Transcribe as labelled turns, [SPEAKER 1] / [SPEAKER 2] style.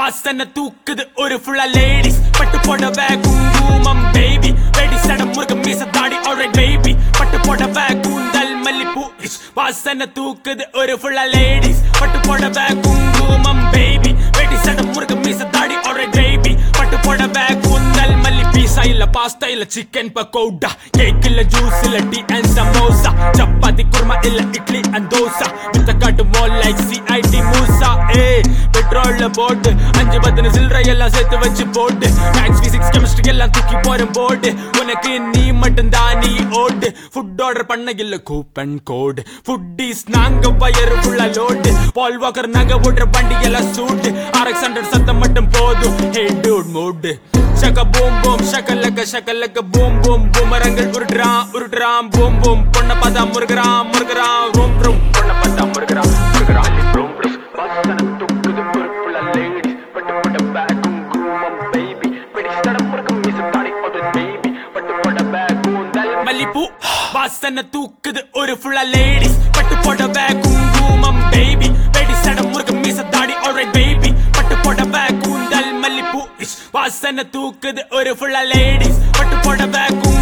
[SPEAKER 1] வாசனை தூக்குது ஒரு ஃபுல்லா லேடிஸ் பட்டு போடவே குங்குமம் பேபி வெடி சடம் முருக மீச தாடி ஆல்ரைட் பேபி பட்டு போடவே கூந்தல் மல்லிப்பூ இஷ். வாசனை தூக்குது ஒரு ஃபுல்லா லேடிஸ் பட்டு போடவே குங்குமம் பேபி வெடி சடம் முருக மீச தாடி ஆல்ரைட் பேபி பட்டு போடவே கூந்தல் மல்லி பீஸா இல்ல பாஸ்தா இல்ல சிக்கன் பக்கோடா கேக் இல்ல ஜூஸ் இல்ல டீ அண்ட் சமோசா சப்பாத்தி குருமா இல்ல இட்லி அண்ட் தோசா வித்த காட்டு மோல் லைக் சிஐடி மூசா ஏ பெட்ரோல்ல போட்டு அஞ்சு பத்து சில்லறை எல்லாம் சேர்த்து வச்சு போட்டு மேக்ஸ் பிசிக்ஸ் கெமிஸ்ட்ரி எல்லாம் தூக்கி போறேன் போட்டு உனக்கு நீ மட்டும் தான் நீ ஓடு ஃபுட் ஆர்டர் பண்ண இல்ல கூப்பன் கோடு ஃபுட்டீஸ் நாங்க வயறு ஃபுல்லா லோடு பால் வாக்கர் நாங்க ஓடுற வண்டி எல்லாம் சூட்டு ஆர்எக்ஸ் ஹண்ட்ரட் சத்தம் மட்டும் போதும் ஹே டூட் மூடு ஷக பூம் பூம் ஷகலக்க ஷகலக்க பூம் பூம் பூமரங்கள் உருட்டுறான் உருட்டுறான் பூம் பூம் பொண்ணை பார்த்தா முருகிறான் முருகிறான் ரூம் ரூம் பொண்ணை பார்த்தா முருகிறான் முருகிறான் ரூம் ரூம் வாசனை துக்குது பொறுப்புள்ள லேடிஸ் பட்டு போட்ட பேக்கும் குரூமம் பேபி பெடி சடம் முருகம் மீச தாடி ஒரு பேபி பட்டு போட்ட பேக் கூந்தல் மல்லிப்பூ வாசனை தூக்குது ஒரு ஃபுல்லா லேடிஸ் பட்டு போட்ட பேக் குங்குமம் பேபி பெடி சடம் முருகம் மீச தாடி ஆல்ரைட் பேபி பட்டு போட்ட பேக் கூந்தல் மல்லிப்பூ இஷ். வாசனை தூக்குது ஒரு ஃபுல்லா லேடிஸ் பட்டு போட்ட பேக்